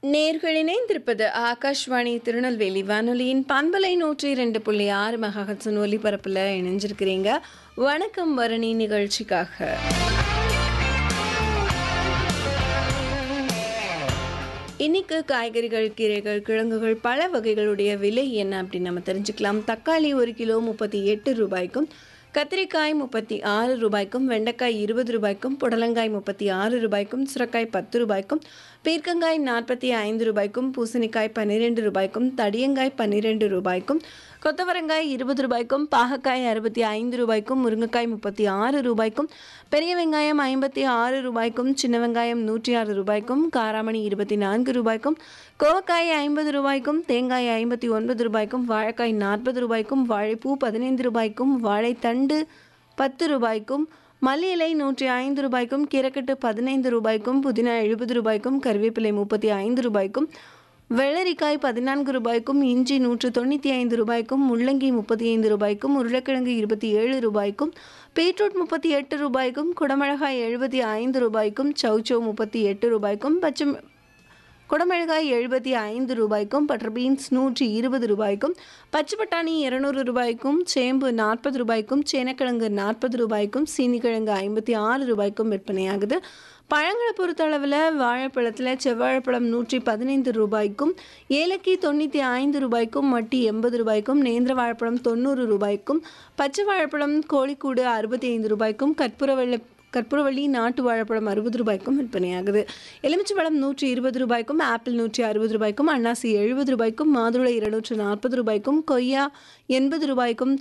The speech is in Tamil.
நேர்கள் இணைந்திருப்பது ஆகாஷ்வாணி திருநெல்வேலி வானொலியின் பண்பலை நூற்றி ரெண்டு புள்ளி ஆறு மெகாஹட்ஸின் ஒலிபரப்பில் இணைஞ்சிருக்கிறீங்க வணக்கம் வரணி நிகழ்ச்சிக்காக இன்னைக்கு காய்கறிகள் கீரைகள் கிழங்குகள் பல வகைகளுடைய விலை என்ன அப்படின்னு நம்ம தெரிஞ்சுக்கலாம் தக்காளி ஒரு கிலோ முப்பத்தி எட்டு ரூபாய்க்கும் கத்திரிக்காய் முப்பத்தி ஆறு ரூபாய்க்கும் வெண்டைக்காய் இருபது ரூபாய்க்கும் புடலங்காய் முப்பத்தி ஆறு ரூபாய்க்கும் சுரக்காய் பத்து ரூபாய்க்கும் பீர்க்கங்காய் நாற்பத்தி ஐந்து ரூபாய்க்கும் பூசணிக்காய் பன்னிரெண்டு ரூபாய்க்கும் தடியங்காய் பன்னிரெண்டு ரூபாய்க்கும் கொத்தவரங்காய் இருபது ரூபாய்க்கும் பாகக்காய் அறுபத்தி ஐந்து ரூபாய்க்கும் முருங்கைக்காய் முப்பத்தி ஆறு ரூபாய்க்கும் பெரிய வெங்காயம் ஐம்பத்தி ஆறு ரூபாய்க்கும் சின்ன வெங்காயம் நூற்றி ஆறு ரூபாய்க்கும் காராமணி இருபத்தி நான்கு ரூபாய்க்கும் கோவக்காய் ஐம்பது ரூபாய்க்கும் தேங்காய் ஐம்பத்தி ஒன்பது ரூபாய்க்கும் வாழைக்காய் நாற்பது ரூபாய்க்கும் வாழைப்பூ பதினைந்து ரூபாய்க்கும் வாழைத்தண்டு பத்து ரூபாய்க்கும் மல்லி இலை நூற்றி ஐந்து ரூபாய்க்கும் கீரைக்கட்டு பதினைந்து ரூபாய்க்கும் புதினா எழுபது ரூபாய்க்கும் கருவேப்பிலை முப்பத்தி ஐந்து ரூபாய்க்கும் வெள்ளரிக்காய் பதினான்கு ரூபாய்க்கும் இஞ்சி நூற்று தொண்ணூற்றி ஐந்து ரூபாய்க்கும் முள்ளங்கி முப்பத்தி ஐந்து ரூபாய்க்கும் உருளைக்கிழங்கு இருபத்தி ஏழு ரூபாய்க்கும் பீட்ரூட் முப்பத்தி எட்டு ரூபாய்க்கும் குடமிளகாய் எழுபத்தி ஐந்து ரூபாய்க்கும் சௌச்சோ முப்பத்தி எட்டு ரூபாய்க்கும் பச்சை குடமிளகாய் எழுபத்தி ஐந்து ரூபாய்க்கும் பட்டர் பீன்ஸ் நூற்றி இருபது ரூபாய்க்கும் பச்சை பட்டாணி இருநூறு ரூபாய்க்கும் சேம்பு நாற்பது ரூபாய்க்கும் சேனக்கிழங்கு நாற்பது ரூபாய்க்கும் சீனிக்கிழங்கு ஐம்பத்தி ஆறு ரூபாய்க்கும் விற்பனையாகுது பழங்களை பொறுத்தளவில் வாழைப்பழத்தில் செவ்வாழைப்பழம் நூற்றி பதினைந்து ரூபாய்க்கும் ஏலக்கி தொண்ணூற்றி ஐந்து ரூபாய்க்கும் மட்டி எண்பது ரூபாய்க்கும் நேந்திர வாழைப்பழம் தொண்ணூறு ரூபாய்க்கும் பச்சை வாழைப்பழம் கோழிக்கூடு அறுபத்தி ஐந்து ரூபாய்க்கும் கற்பூர வெள்ளை கற்பூரவள்ளி நாட்டு வாழைப்பழம் அறுபது ரூபாய்க்கும் விற்பனையாகுது எலுமிச்சம்பழம் நூற்றி இருபது ரூபாய்க்கும் ஆப்பிள் நூற்றி அறுபது ரூபாய்க்கும் அன்னாசி எழுபது ரூபாய்க்கும் மாதுளை இருநூற்று நாற்பது ரூபாய்க்கும் கொய்யா எண்பது ரூபாய்க்கும்